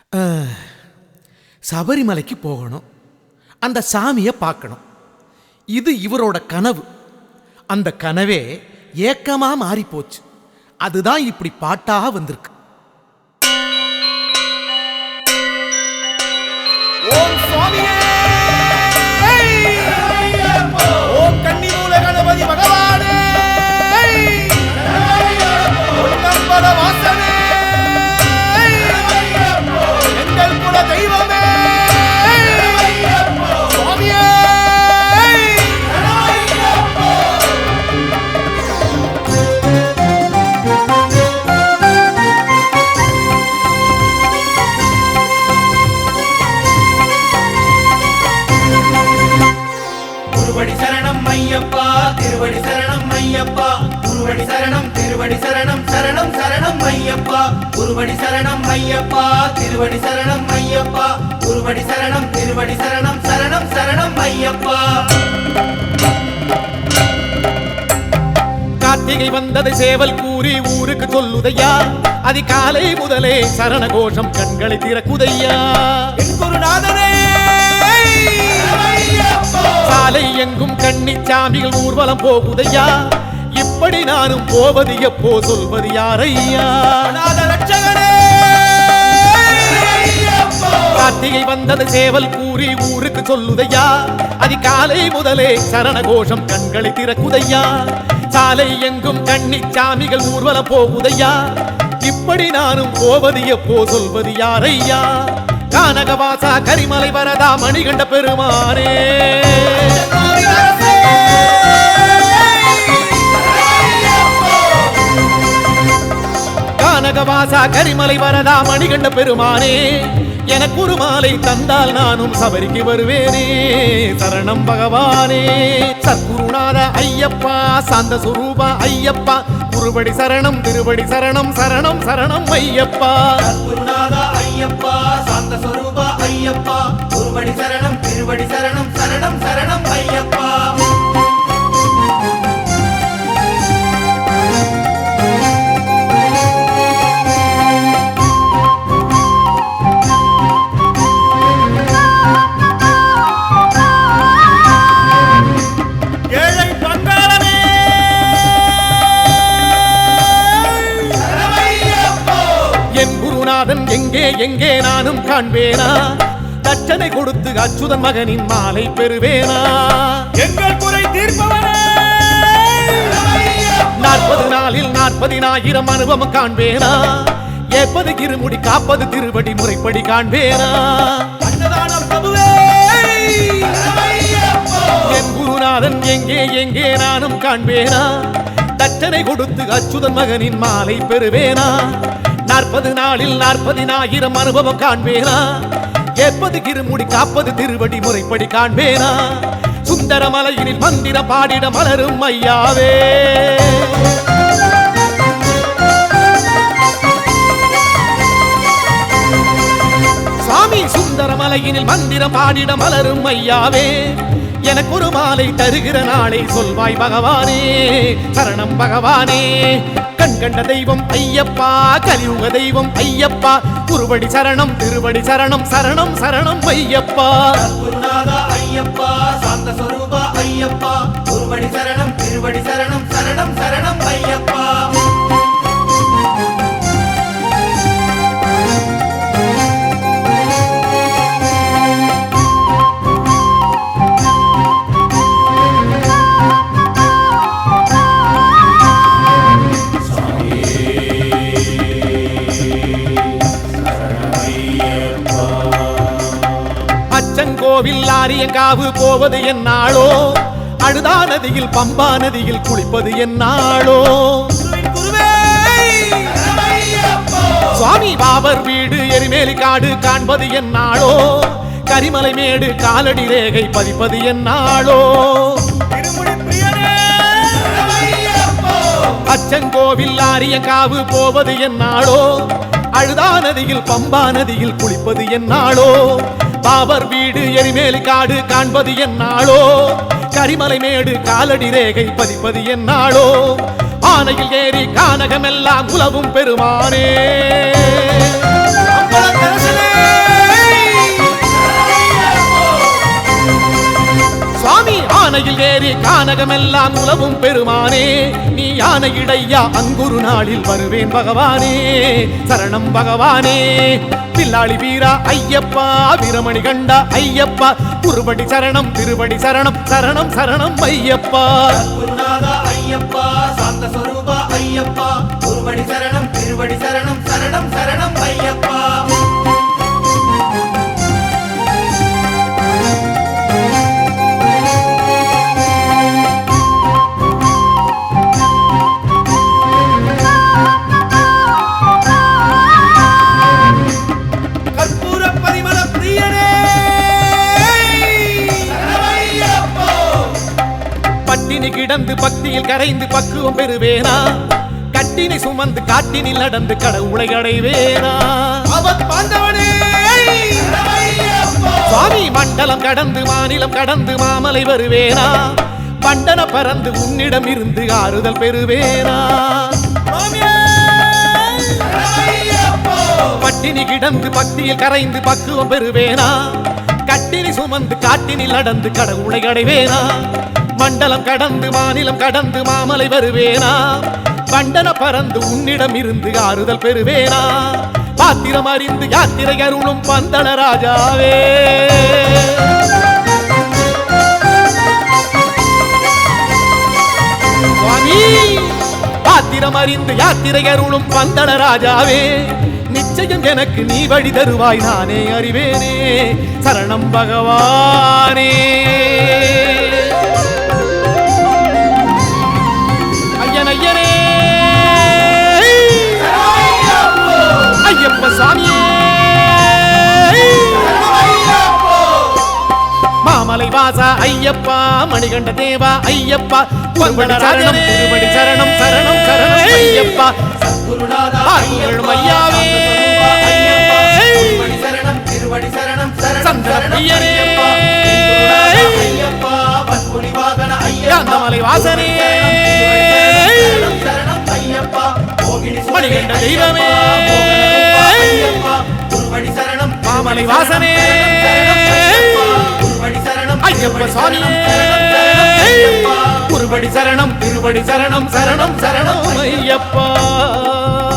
அஹ், சபரிமலைக்கு போகணும் அந்த சாமியை பார்க்கணும் இது இவரோட கனவு அந்த கனவே ஏக்கமா மாறி போச்சு அதுதான் இப்படி பாட்டாக வந்திருக்கு ஓம் சுவாமியே ஓம் கன்னிமூல கணபதி பகவானே பொன்னம்பல வாசனே எங்கள் குல தெய்வமே சுவாமியே குருவடி சரணம் ஐயப்பா திருவடி சரணம் ஐயப்பா குருவடி சரணம் திருவடி சரணம் சரணம் சரணம் ஐயப்பா குருவடி சரணம் ஐயப்பா திருவடி சரணம் ஐயப்பா குருவடி சரணம் திருவடி சரணம் சரணம் சரணம் ஐயப்பா கார்த்திகை வந்ததை சேவல் கூறி ஊருக்கு சொல்லுதையா அதிகாலை முதலே சரண கோஷம் கண்களை திறக்குதையா என் குருநாதனே சாலை எங்கும் கன்னிச்சாமிகள் ஊர்வலம் போகுதையா இப்படி நானும் போவது எப்போ சொல்வது யாரையா நாத ரட்சகனே கார்த்திகை வந்தது சேவல் கூறி ஊருக்கு சொல்லுதையா அதிகாலை முதலே சரண கோஷம் கண்களை திறக்குதையா சாலை எங்கும் கன்னிச்சாமிகள் ஊர்வலம் போகுதையா இப்படி நானும் போவது எப்போ சொல்வது யாரையா கானகவாசா கரிமலை வரதா மணிகண்ட பெருமானே கானகவாசா கரிமலை வரதா மணிகண்ட பெருமானே எனக்கு ஒரு மாலை தந்தால் நானும் சபரிக்கு வருவேனே சரணம் பகவானே சத்குருநாத ஐயப்பா சாந்த சுரூபா ஐயப்பா குருபடி சரணம் திருவடி சரணம் சரணம் சரணம் ஐயப்பா குருநாதா ஐயப்பா சாந்த சொரூபா ஐயப்பா குருவடி சரணம் திருவடி சரணம் சரணம் சரணம் ஐயப்பா ஏழை பங்காளமே என் குருநாதன் எங்கே எங்கே நானும் காண்பேனா தட்சனை கொடுத்து அச்சுதன் மகனின் மாலை பெறுவேனா எங்கள் குறை தீர்ப்பவனே நாற்பது நாளில் நாற்பதினாயிரம் அனுபவம் காண்பேனா ஏற்பது இருமுடி காப்பது திருவடி முறைப்படி காண்பேனா அன்னதானம் பிரபுவே என் குருநாதன் எங்கே எங்கே நானும் காண்பேனா தட்சனை கொடுத்து அச்சுதன் மகனின் மாலை பெறுவேனா நாற்பது நாளில் நாற்பதினாயிரம் அனுபவம் காண்பேனா ஏற்பது இருமுடி காப்பது திருவடி முறைப்படி காண்பேனா சுந்தர மலையினில் மந்திர பாடிட மலரும் ஐயாவே சுவாமி சுந்தர மலையினில் மந்திரம் பாடிட மலரும் ஐயாவே எனக்கு ஒரு மாலை தருகிற நாளை சொல்வாய் பகவானே சரணம் பகவானே கண் கண்ட தெய்வம் ஐயப்பா கலியுக தெய்வம் ஐயப்பா குருவடி சரணம் திருவடி சரணம் சரணம் சரணம் ஐயப்பா குருநாதா ஐயப்பா சாந்த சொரூபா ஐயப்பா குருவடி சரணம் திருவடி சரணம் சரணம் சரணம் ஐயப்பா அச்சங்கோவில் ஆரியங்காவு போவது என்னாளோ அழுதா நதியில் பம்பா நதியில் குளிப்பது என்னாளோ குருவே சுவாமி பாபர் வீடு எரிமேலி காடு காண்பது என்னாளோ கரிமலை மேடு காலடி ரேகை பதிப்பது என்னாளோ திருமுடி பிரியனே அச்சங்கோவில் ஆரியங்காவு போவது என்னாளோ அழுதா நதியில் பம்பா நதியில் குளிப்பது என்னாளோ பாபர் வீடு எரிமேலி காடு காண்பது என்னாளோ கரிமலை மேடு காலடி ரேகை பதிப்பது என்னாளோ ஆனையில் ஏறி கானகமெல்லாம் உலவும் பெருமானே அம்பலத்தரசனே வானகமெல்லாம் உலவும் பெருமானே நீ யானை இடையா அங்குரு நாளில் வருவேன் பகவானே சரணம் பகவானே பில்லாளி வீரா ஐயப்பா வீரமணி கண்டா ஐயப்பா குருபடி சரணம் திருபடி சரணம் சரணம் சரணம் ஐயப்பா குருநாதா ஐயப்பா சாந்த சொரூபா ஐயப்பா குருவடி சரணம் திருவடி சரணம் சரணம் சரணம் ஐயப்பா கற்பூர பரிமள பிரியனே சரணமையப்போ பட்டினி கிடந்து பக்தியில் கரைந்து பக்குவம் பெறுவேனா கட்டினை சுமந்து காட்டினில் நடந்து கடவுளை அடைவேனா அவத் பாண்டவனே சரணமையப்போ சுவாமி மண்டலம் கடந்து மாநிலம் கடந்து மாமலை வருவேனா பண்டன பறந்து உன்னிடம் இருந்து ஆறுதல் பெறுவேனா சுவாமியே சரணமையப்போ பட்டினி கிடந்து பக்தியில் கரைந்து பக்குவம் பெறுவேனா கட்டினி சுமந்து காட்டினில் நடந்து கடவுளை அடைவேனா மண்டலம் கடந்து மாநிலம் கடந்து மாமலை வருவேனா பண்டன பறந்து உன்னிடம் இருந்து ஆறுதல் பெறுவேனா பாத்திரம் அறிந்து யாத்திரை அருளும் பந்தன ராஜாவே சுவாமி பாத்திரம் அறிந்து யாத்திரை அருளும் பந்தன ராஜாவே நிச்சயம் எனக்கு நீ வழி தருவாய் நானே அறிவேனே சரணம் பகவானே ஐயன் ஐயனே ஐயப்ப சாமியே மாமலை வாசா ஐயப்பா மணிகண்ட தேவா ஐயப்பா குருபடி சரணம் திருபடி சரணம் சரணம் சரணம் ஐயப்பா குருநாதா அருள்களும் ஐயப்பா ஐயாவே. சாந்த சொரூபா ஐயப்பா திருவடி சரணம் திருவடி சரணம் சரணம் சந்தன சரணம் பிரியனே. ஐயப்பா குருநாதா ஐயப்பா பத்முனி வாகன ஐயப்பா யாந்தமலை வாசனே. சரணம் சரணம் ஐயப்பா மோகினி சுரனே மணிகண்ட தெய்வமே. ஐயப்பா, ஐயப்பா குருவடி சரணம் மாமலை வாசனே. சரணம் ஐயப்பா குருவடி சரணம் ஐயப்ப சுவாமி சரணம் சரணம் ஐயப்பா குருபடி சரணம் திருபடி சரணம் சரணம் சரணம் ஐயப்பா